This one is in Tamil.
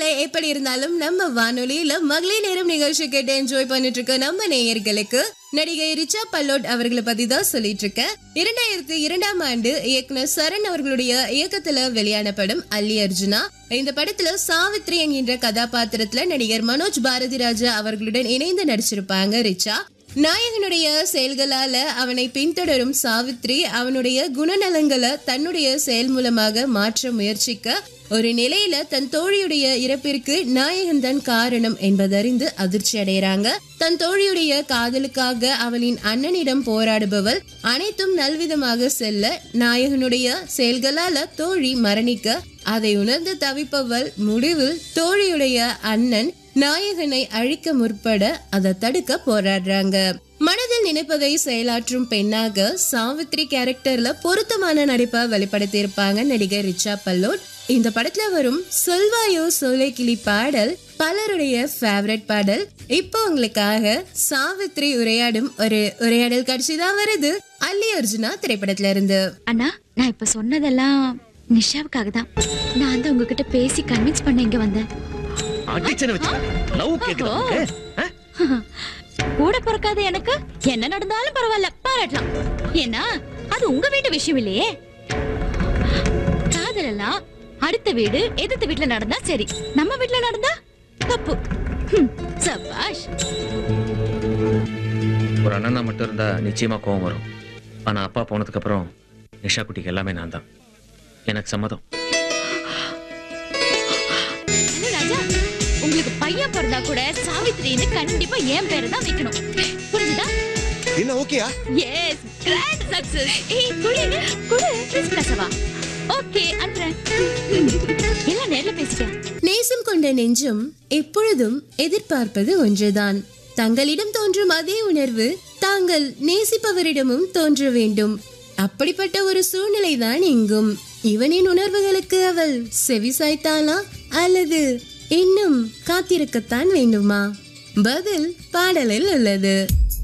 எப்படி இருந்தாலும் நம்ம வானொலியில மகளிர் நேரம் நிகழ்ச்சி கேட்டு என்ஜாய் பண்ணிட்டு இருக்க நம்ம நேயர்களுக்கு நடிகை ரிச்சா பல்லோட் அவர்களை பத்தி தான் சொல்லிட்டு இருக்கேன் இரண்டாயிரத்தி இரண்டாம் ஆண்டு இயக்குனர் சரண் அவர்களுடைய இயக்கத்துல வெளியான படம் அல்லி அர்ஜுனா இந்த படத்துல சாவித்ரி என்கின்ற கதாபாத்திரத்துல நடிகர் மனோஜ் பாரதி ராஜா அவர்களுடன் இணைந்து நடிச்சிருப்பாங்க ரிச்சா நாயகனுடைய செயல்களால அவனை பின்தொடரும் சாவித்ரி அவனுடைய குணநலங்களை தன்னுடைய செயல் மூலமாக மாற்ற முயற்சிக்க ஒரு நிலையில தன் தோழியுடைய இறப்பிற்கு நாயகன் தான் காரணம் என்பதறிந்து அதிர்ச்சி அடைகிறாங்க தன் தோழியுடைய காதலுக்காக அவளின் அண்ணனிடம் போராடுபவள் அனைத்தும் நல்விதமாக செல்ல நாயகனுடைய செயல்களால தோழி மரணிக்க அதை உணர்ந்து தவிப்பவள் முடிவில் தோழியுடைய அண்ணன் நாயகனை அழிக்க முற்பட அதை தடுக்க போராடுறாங்க மனதில் நினைப்பதை செயலாற்றும் பெண்ணாக சாவித்ரி கேரக்டர்ல பொருத்தமான நடிப்பை வெளிப்படுத்தி இருப்பாங்க நடிகர் ரிச்சா பல்லோட் இந்த படத்துல வரும் சொல்வாயோ சோலை கிளி பாடல் பலருடைய ஃபேவரட் பாடல் இப்போ உங்களுக்காக சாவித்ரி உரையாடும் ஒரு உரையாடல் காட்சி தான் வருது அல்லி அர்ஜுனா திரைப்படத்துல இருந்து அண்ணா நான் இப்ப சொன்னதெல்லாம் நிஷாவுக்காக தான் நான் வந்து உங்ககிட்ட பேசி கன்வின்ஸ் பண்ண இங்க வந்தேன் அடிச்சன வச்சு லவ் கேக்குதா உனக்கு? ஆ? கூட பிறக்காத எனக்கு என்ன நடந்தாலும் பரவாயில்ல பாராட்டலாம் ஏன்னா அது உங்க வீட்டு விஷயம் இல்லையே காதலெல்லாம் அடுத்த வீடு எதிர்த்த வீட்ல நடந்தா சரி நம்ம வீட்ல நடந்தா தப்பு ஹம், சபாஷ் ஒரு அண்ணனா மட்டும் இருந்தா நிச்சயமா கோவம் வரும் ஆனா அப்பா போனதுக்கு அப்புறம் நிஷா குட்டிக்கு எல்லாமே நான் தான் எனக்கு சம்மதம் ஹலோ ராஜா உங்களுக்கு பையன் பிறந்தா கூட சாவித்ரின்னு கண்டிப்பா என் பேரை தான் வைக்கணும் புரிஞ்சுதா என்ன ஓகேயா எஸ் கிராண்ட் சக்சஸ் ஏய் குடு குடு ப்ளீஸ் பேசவா ஓகே அனுப்புறேன் எல்லாம் நேர்ல பேசிட்டேன் நேசம் கொண்ட நெஞ்சம் எப்பொழுதும் எதிர்பார்ப்பது ஒன்றுதான் தங்களிடம் தோன்றும் அதே உணர்வு தாங்கள் நேசிப்பவரிடமும் தோன்ற வேண்டும் அப்படிப்பட்ட ஒரு சூழ்நிலை தான் இங்கும் இவனின் உணர்வுகளுக்கு அவள் செவி சாய்த்தாளா அல்லது இன்னும் காத்திருக்கத்தான் வேண்டுமா பதில் பாடலில் உள்ளது